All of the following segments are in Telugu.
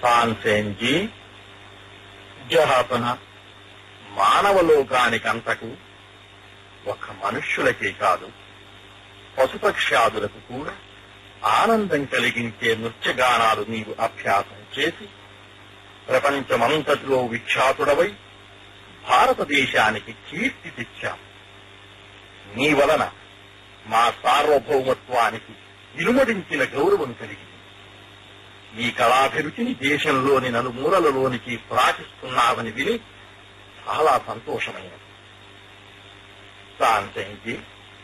తాన్సేన్జీ జహాపన మానవ లోకానికంతకు ఒక మనుష్యులకే కాదు పశుపక్ష్యాదులకు కూడా ఆనందం కలిగించే నృత్యగానాలు నీవు అభ్యాసం చేసి ప్రపంచమంతటిలో విఖ్యాతుడవై భారతదేశానికి కీర్తి తెచ్చాం నీ వలన మా సార్వభౌమత్వానికి ఇనుమడించిన గౌరవం కలిగింది ఈ కళాభిరుచిని దేశంలోని నలుమూలలలోనికి ప్రాచిస్తున్నావని విని చాలా సంతోషమైనది శాంతంజీ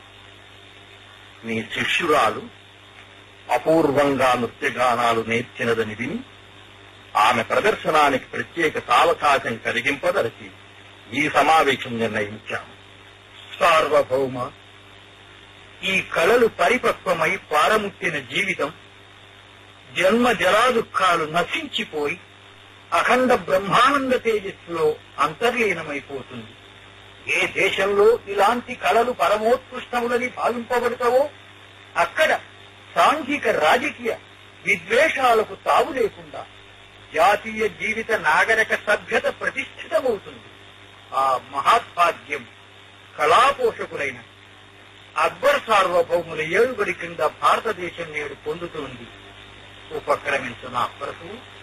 నీ శిష్యురాలు అపూర్వంగా నృత్యగానాలు నేర్చినదని విని ఆమె ప్రదర్శనానికి ప్రత్యేక సావకాశం కలిగింపదలిచి ఈ సమావేశం నిర్ణయించాము సార్వభౌమ ఈ కళలు పరిపక్వమై పారముట్టిన జీవితం జన్మ జలాదుఖాలు నశించిపోయి అఖండ బ్రహ్మానంద తేజస్సులో అంతర్లీనమైపోతుంది ఏ దేశంలో ఇలాంటి కళలు పరమోత్కృష్టములని భావింపబడతావో అక్కడ సాంఘిక రాజకీయ విద్వేషాలకు తావు లేకుండా జాతీయ జీవిత నాగరిక సభ్యత ప్రతిష్ఠితమవుతుంది ఆ మహాత్భాగ్యం కళాపోషకులైన అక్బర్ సార్వభౌముల ఏడుబడి కింద భారతదేశం నేడు పొందుతోంది ఉపక్రమించిన అక్బర్కు